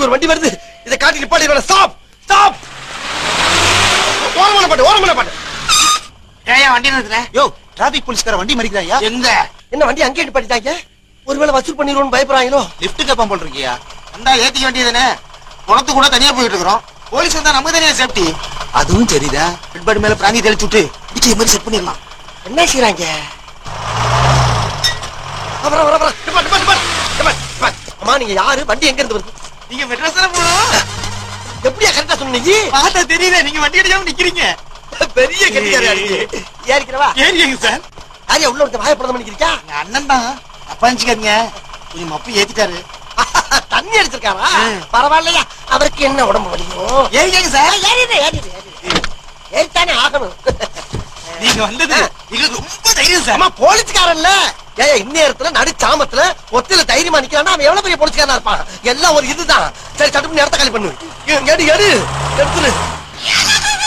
அங்க ஒரு வண்டி வருது இதை காட்டி நிப்பாட்டி ஸ்டாப் ஸ்டாப் ஓரமான பாட்டு ஓரமான பாட்டு ஏன் வண்டி நிறுத்துற யோ டிராபிக் போலீஸ்கார வண்டி மறிக்கிறாயா எங்க என்ன வண்டி அங்கே நிப்பாட்டிட்டாங்க ஒருவேளை வசூல் பண்ணிடுவோம்னு பயப்படுறாங்களோ லிப்ட் கேப்பான் போல் இருக்கியா வந்தா ஏத்திக்க வேண்டியதுதானே குளத்து கூட தனியா போயிட்டு இருக்கிறோம் போலீஸ் வந்தா நமக்கு தனியா சேஃப்டி அதுவும் சரிதான் ஹெட்பாடி மேல பிராந்தி தெளிச்சு விட்டு இடிச்ச மாதிரி செட் பண்ணிடலாம் என்ன செய்யறாங்க அப்புறம் அப்புறம் அப்புறம் நிப்பாட்டு, நிப்பாட்டு, நிப்பாட்டு. நிப்பாட்டு, நிப்பாட்டு. அம்மா நீங்க யாரு வண்டி எங்க இருந்து வருது நீங்க மெட்ராஸ் தானே போகணும் எப்படியா கரெக்டா சொன்னீங்க பார்த்தா தெரியல நீங்க வண்டி அடிக்காம நிக்கிறீங்க பெரிய கட்டிக்காரியா நீங்க ஏறிக்கிறவா ஏறிங்க சார் யாரையா உள்ள வந்து வாயப்படம் பண்ணிக்கிறியா எங்க அண்ணன் தான் தப்பா நினைச்சுக்காதீங்க கொஞ்சம் மப்பு ஏத்திட்டாரு தண்ணி அடிச்சிருக்காரா ம். பரவாயில்லையா அவருக்கு என்ன உடம்பு வலிக்கும் ஏறிங்க சார் ஏறிடு ஏறிடு ஏறிடு ஏறித்தானே ஆகணும் நீங்க வந்தது எங்களுக்கு ரொம்ப தைரியம் சார் அம்மா போலீஸ்காரன்ல ஏய் இந்நேரத்துல நடு சாமத்துல ஒத்தில தைரியமா நிக்கிறான்னா அவன் எவ்வளவு பெரிய போலீஸ்காரனா இருப்பான் எல்லாம் ஒரு இதுதான் சரி சட்டுப்பு நேரத்தை காலி பண்ணு எடு எடு எடுத்துரு